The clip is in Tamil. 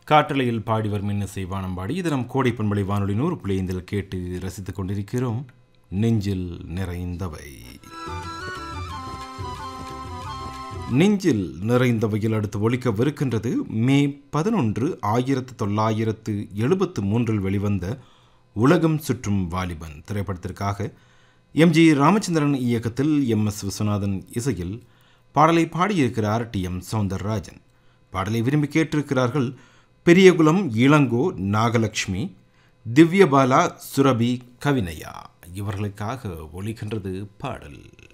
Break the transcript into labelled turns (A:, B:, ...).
A: காற்றலையில் பாடி வரும் இன்னிசை வானம்பாடி இது நம் கோடை பண்பலை வானொலி நூறு புள்ளியந்தில் கேட்டு ரசித்துக் கொண்டிருக்கிறோம் நெஞ்சில் நிறைந்தவை நெஞ்சில் நிறைந்தவையில் அடுத்து ஒலிக்கவிருக்கின்றது மே பதினொன்று ஆயிரத்து தொள்ளாயிரத்து எழுபத்து மூன்றில் வெளிவந்த உலகம் சுற்றும் வாலிபன் திரைப்படத்திற்காக எம் ஜி ராமச்சந்திரன் இயக்கத்தில் எம் எஸ் விஸ்வநாதன் இசையில் பாடலை பாடியிருக்கிறார் டி எம் சௌந்தரராஜன் பாடலை விரும்பி கேட்டிருக்கிறார்கள் பெரியகுளம் இளங்கோ நாகலட்சுமி திவ்யபாலா சுரபி கவினையா இவர்களுக்காக ஒலிக்கின்றது பாடல்